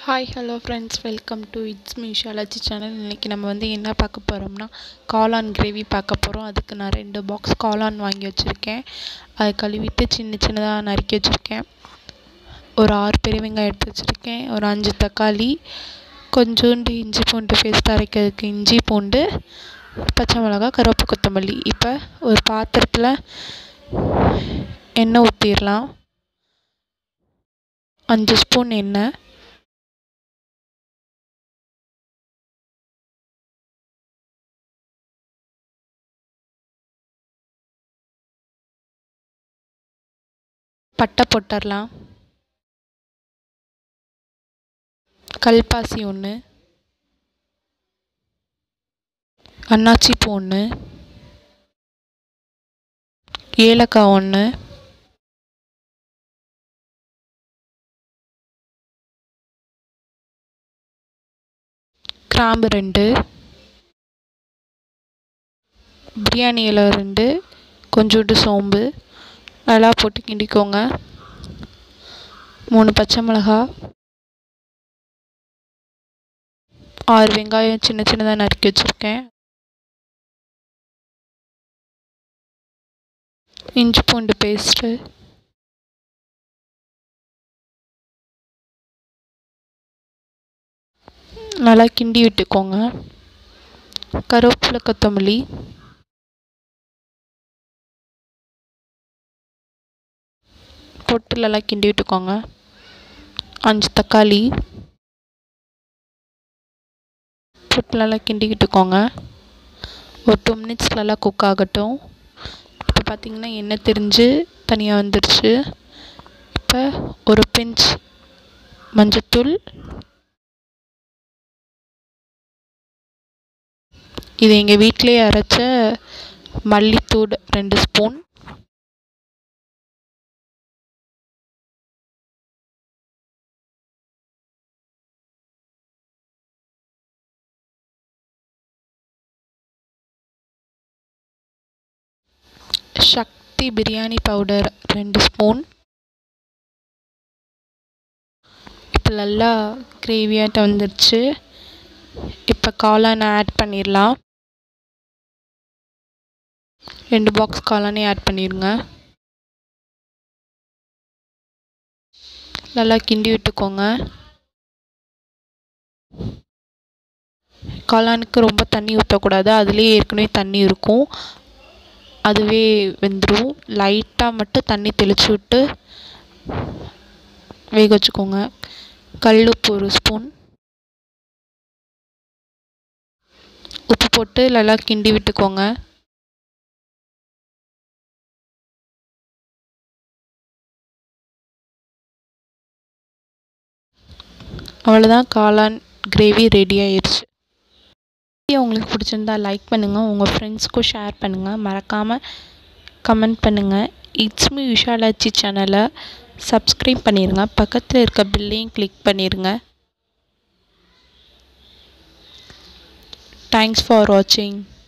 hi hello friends welcome to it's me Shalaji channel இன்றைக்கி நம்ம வந்து என்ன பார்க்க போகிறோம்னா காளான் கிரேவி பார்க்க போகிறோம் அதுக்கு நான் ரெண்டு பாக்ஸ் காளான் வாங்கி வச்சுருக்கேன் அதை கழுவிட்டு சின்ன சின்னதாக நறுக்கி வச்சுருக்கேன் ஒரு ஆறு பெரிய வெங்காயம் எடுத்து வச்சுருக்கேன் ஒரு அஞ்சு தக்காளி கொஞ்சோண்டு இஞ்சி பூண்டு பேஸ்ட் அரைக்கிறதுக்கு இஞ்சி பூண்டு பச்சை மிளகா கருவேப்பு கொத்தமல்லி இப்போ ஒரு பாத்திரத்தில் எண்ணெய் ஊற்றிடலாம் அஞ்சு ஸ்பூன் எண்ணெய் பட்டை போட்டுடலாம் கல்பாசி ஒன்று அன்னாச்சி பூ ஒன்று ஏலக்காய் ஒன்று கிராம்பு ரெண்டு பிரியாணி இலை ரெண்டு கொஞ்சோண்டு சோம்பு நல்லா போட்டு கிண்டிக்கோங்க மூணு பச்சை மிளகா ஆறு வெங்காயம் சின்ன சின்னதாக நறுக்கி வச்சுருக்கேன் இஞ்சி பூண்டு பேஸ்ட்டு நல்லா கிண்டி விட்டுக்கோங்க கருவேப்பிலை கொத்தமல்லி போட்டு நல்லா கிண்டி விட்டுக்கோங்க அஞ்சு தக்காளி போட்டு நல்லா கிண்டிக்கிட்டுக்கோங்க ஒரு டூ மினிட்ஸ் நல்லா குக் ஆகட்டும் இப்போ பார்த்திங்கன்னா எண்ணெய் திரிஞ்சு தனியாக வந்துடுச்சு இப்போ ஒரு பிஞ்ச் மஞ்சத்தூள் இது எங்கள் வீட்டிலேயே அரைச்ச மல்லித்தூள் ரெண்டு ஸ்பூன் சக்தி பிரியாணி பவுடர் ரெண்டு ஸ்பூன் இப்போ நல்லா கிரேவியாட்ட வந்துடுச்சு இப்போ காளான் ஆட் பண்ணிடலாம் ரெண்டு பாக்ஸ் காளானே ஆட் பண்ணிடுங்க நல்லா கிண்டி விட்டுக்கோங்க காளானுக்கு ரொம்ப தண்ணி ஊற்றக்கூடாது அதுலேயே ஏற்கனவே தண்ணி இருக்கும் அதுவே வெந்துடும் லைட்டாக மட்டும் தண்ணி தெளித்து விட்டு வேக வச்சுக்கோங்க கல் உப்பு ஒரு ஸ்பூன் உப்பு போட்டு நல்லா கிண்டி விட்டுக்கோங்க அவ்வளோதான் காளான் கிரேவி ரெடி ஆயிடுச்சு வீடியோ உங்களுக்கு பிடிச்சிருந்தா லைக் பண்ணுங்கள் உங்கள் ஃப்ரெண்ட்ஸ்க்கும் ஷேர் பண்ணுங்கள் மறக்காமல் கமெண்ட் பண்ணுங்கள் இட்ஸ் மீ விஷாலாச்சி சேனலை சப்ஸ்கிரைப் பண்ணிடுங்க பக்கத்தில் இருக்க பில்லையும் கிளிக் பண்ணிடுங்க தேங்க்ஸ் ஃபார் வாட்சிங்